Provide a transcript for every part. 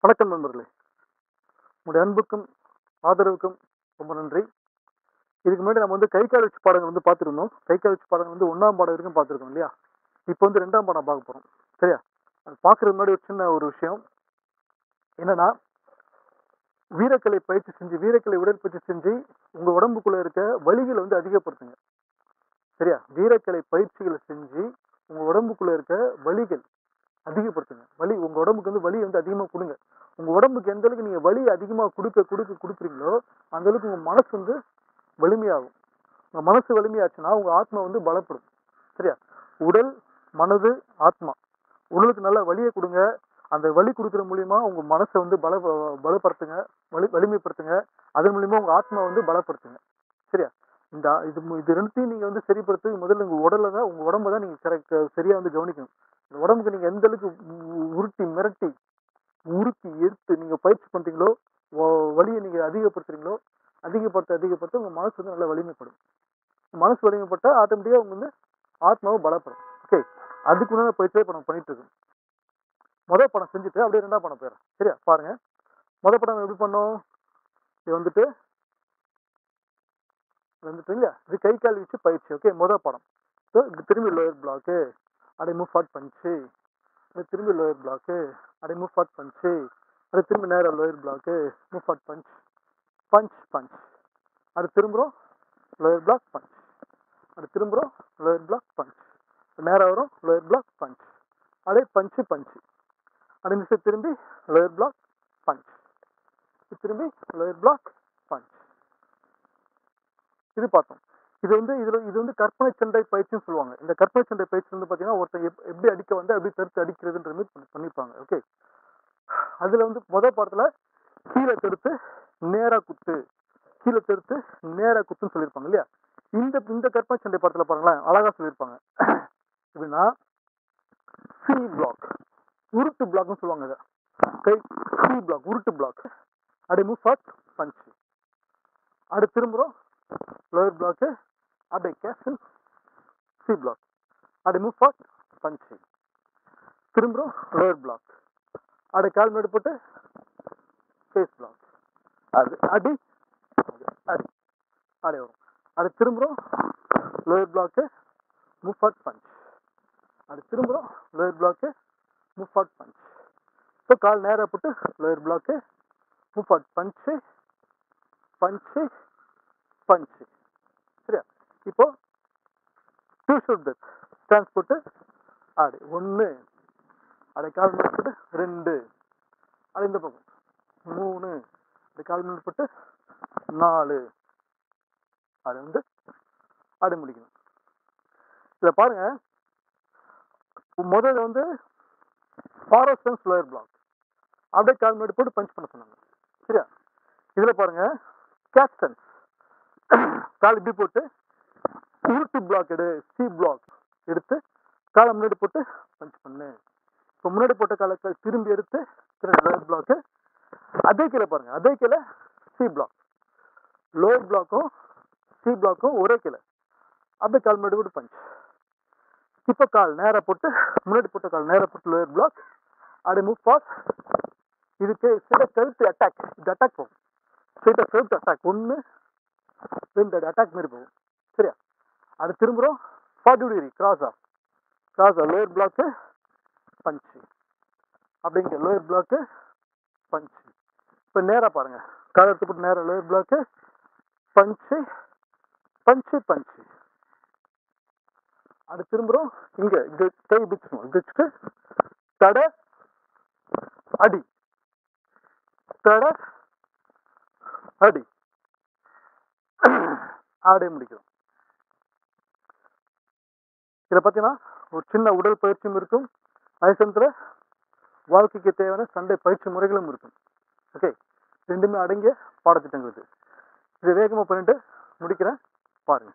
வணக்கம் நண்பர்களே உங்களுடைய அன்புக்கும் ஆதரவுக்கும் ரொம்ப நன்றி இதுக்கு முன்னாடி நம்ம வந்து கை கால் வச்சு பாடங்கள் வந்து பார்த்துருந்தோம் கை கால் வச்சு பாடங்கள் வந்து ஒன்றாம் பாடம் வரைக்கும் பார்த்துருக்கோம் இல்லையா இப்போ வந்து ரெண்டாம் பாடம் பார்க்க போகிறோம் சரியா அது பார்க்குறதுக்கு முன்னாடி ஒரு சின்ன ஒரு விஷயம் என்னன்னா வீரக்கலை பயிற்சி செஞ்சு வீரக்கலை உடற்பயிற்சி செஞ்சு உங்க உடம்புக்குள்ள இருக்க வலிகளை வந்து அதிகப்படுத்துங்க சரியா வீரக்கலை பயிற்சிகளை செஞ்சு உங்க உடம்புக்குள்ள இருக்க வலிகள் அதிகப்படுத்துங்க வலி உங்க உடம்புக்கு வந்து வலி வந்து அதிகமா கொடுங்க உங்க உடம்புக்கு எந்த அளவுக்கு நீங்க வலி அதிகமா கொடுக்க கொடுக்க கொடுக்குறீங்களோ அந்த அளவுக்கு உங்க மனசு வந்து வலிமையாகும் உங்க மனசு வலிமையாச்சுன்னா உங்க ஆத்மா வந்து பலப்படும் சரியா உடல் மனது ஆத்மா உடலுக்கு நல்ல வலியை கொடுங்க அந்த வலி கொடுக்குற மூலியமா உங்க மனசை வந்து பல பலப்படுத்துங்க வலி வலிமைப்படுத்துங்க அதன் மூலியமா உங்க ஆத்மா வந்து பலப்படுத்துங்க சரியா இந்த இது மு- இது ரெண்டுத்தையும் நீங்க வந்து சரிப்படுத்து முதல்ல உங்க உடலை தான் உங்க உடம்ப தான் நீங்க correct- சரியா வந்து கவனிக்கணும் இந்த உடம்புக்கு நீங்க எந்த அளவுக்கு உ- உருட்டி மிரட்டி உருக்கி எடுத்து நீங்க பயிற்சி பண்றீங்களோ வ- வலியை நீங்க அதிகப்படுத்துறீங்களோ அதிகப்படுத்த அதிகப்படுத்த உங்க மனசு வந்து நல்லா வலிமைப்படும் மனசு வலிமைப்பட்டா ஆட்டோமேட்டிக்கா உங்க வந்து ஆத்மாவும் பலப்படும் ஓகே அதுக்குண்டான பயிற்சியை இப்போ நம்ம பண்ணிட்டு இருக்கோம் முதல் படம் செஞ்சுட்டு அப்படியே ரெண்டாம் படம் போயிடும் சரியா பாருங்க முதல் படம் எப்படி பண்ணோம் இது வந்துட்டு இது வந்துட்டு இல்லையா இது கை கால் வச்சு பயிற்சி ஓகே முதல் படம் ஸோ இது திரும்பி லோயர் பிளாக்கு அப்படியே மூவ் ஃபாட் பஞ்சு அது திரும்பி லோயர் பிளாக்கு அப்படியே மூவ் ஃபாட் பஞ்சு அது திரும்பி நேரம் lower block move fast punch punch punch அது திரும்புகிறோம் லோயர் பிளாக் பஞ்ச் அது திரும்புகிறோம் லோயர் பிளாக் பஞ்ச் நேரம் வரும் லோயர் பிளாக் பஞ்ச் அப்படியே பஞ்சு பஞ்சு அது மிஸ் திரும்பி லோயர் பிளாக் பஞ்ச் திரும்பி லோயர் பிளாக் பஞ்ச் இது பார்த்தோம் இது வந்து இதுல இது வந்து கற்பனை சண்டை பயிற்சின்னு சொல்லுவாங்க இந்த கற்பனை சண்டை பயிற்சி வந்து பாத்தீங்கன்னா ஒருத்தன் எப்- எப்படி அடிக்க வந்து எப்படி தடுத்து அடிக்கிறதுன்ற மாதிரி பண்ணி- பண்ணிருப்பாங்க ஓகே அதுல வந்து முதல் பாடத்துல கீழே தடுத்து நேரா குத்து கீழே தடுத்து நேரா குத்துன்னு சொல்லியிருப்பாங்க இல்லையா இந்த இந்த கற்பனை சண்டை படத்துல பாருங்களேன் அழகா சொல்லியிருப்பாங்க எப்படின்னா சி பிளாக் உருட்டு பிளாக்னு சொல்லுவாங்க இதை கை சி பிளாக் உருட்டு பிளாக் அப்படியே மூவ் ஃபாஸ்ட் பஞ்ச் அடுத்து திரும்புறோம் லோயர் பிளாக்கு அப்படியே கேசல் சி பிளாக் அப்படியே மூவ் ஃபாஸ்ட் பஞ்ச் திரும்புறோம் லோயர் பிளாக் அப்படியே கால் முன்னாடி போட்டு ஃபேஸ் பிளாக் அது அடி அது, அடி அப்படியே வரும் அது திரும்புறோம் lower block move fast punch அது திரும்புறோம் lower block move fast punch so கால் நேராக போட்டு லோயர் பிளாக்கு மூவ் ஃபாஸ்ட் பஞ்சு பஞ்சு பஞ்சு சரியா இப்போ டூ ஷூட் பெத் ஸ்டான்ஸ் போட்டு ஆடு ஒன்று அதை கால் மணி போட்டு ரெண்டு அது இந்த பக்கம் மூணு அது கால் மணி போட்டு நாலு அது வந்து ஆடு முடிக்கணும் இதில் பாருங்க முதல்ல வந்து ஃபாரஸ்ட் லோயர் பிளாக் அப்படியே கால் மணி போட்டு பஞ்ச் பண்ண சொன்னாங்க சரியா இதில் பாருங்க கேப்டன்ஸ் கால் இப்படி போட்டு உருட்டு பிளாக் எடு சி பிளாக் எடுத்து காலை முன்னாடி போட்டு பஞ்ச் பண்ணு இப்போ முன்னாடி போட்ட காலை க- திரும்பி எடுத்து லோயர் பிளாக்கு அதே கீழே பாருங்க அதே கீழே சி பிளாக் லோயர் பிளாக்கும் சி பிளாக்கும் ஒரே கீழே அப்படியே கால் முன்னாடி போட்டு பஞ்ச் இப்போ கால் நேரா போட்டு முன்னாடி போட்ட கால் நேரா போட்டு லோயர் பிளாக் அப்படியே மூவ் பாஸ் இதுக்கு சில கழுத்து அட்டாக் இது அட்டாக் போகும் ஸ்ட்ரெயிட்டா கழுத்து அட்டாக் ஒன்று ரெண்டு அட்டாக் மாதிரி போகும் சரியா அது திரும்புகிறோம் ஃபார்ட்டி டிகிரி கிராஸா கிராஸா லோயர் பிளாக்கு பஞ்சு அப்படிங்க லோயர் பிளாக்கு பஞ்சு இப்போ நேராக பாருங்க கால் எடுத்து போட்டு நேராக லோயர் பிளாக்கு பஞ்சு பஞ்சு பஞ்சு அது திரும்புகிறோம் இங்கே இது கை பிடிச்சிக்கணும் இப்படி வச்சுட்டு தடை அடி தடை அடி ஆடே முடிக்கிறோம் இதில் பார்த்தீங்கன்னா ஒரு சின்ன உடல் பயிற்சியும் இருக்கும் அதே சமயத்தில் வாழ்க்கைக்கு தேவையான சண்டை பயிற்சி முறைகளும் இருக்கும் ஓகே ரெண்டுமே அடங்கிய பாடத்திட்டங்கள் இது இதை வேகமாக பண்ணிட்டு முடிக்கிறேன் பாருங்க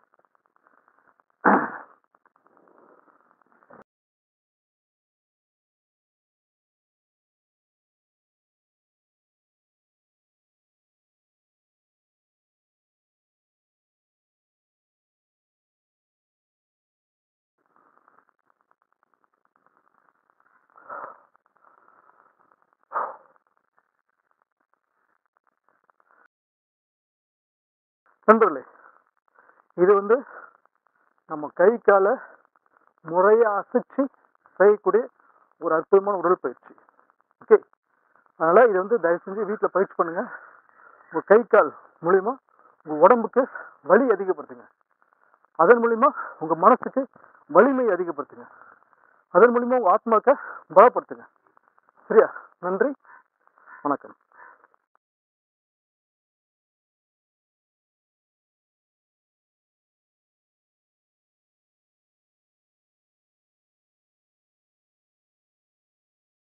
நண்பர்களே இது வந்து நம்ம கை காலை முறையா அசைச்சு செய்யக்கூடிய ஒரு அற்புதமான உடற்பயிற்சி ஓகே அதனால இது வந்து தயவு செஞ்சு வீட்டில் பயிற்சி பண்ணுங்க உங்க கை கால் மூலியமா உங்க உடம்புக்கு வலி அதிகப்படுத்துங்க அதன் மூலியமா உங்க மனசுக்கு வலிமை அதிகப்படுத்துங்க அதன் மூலியமா உங்க ஆத்மாக்க பலப்படுத்துங்க சரியா நன்றி வணக்கம்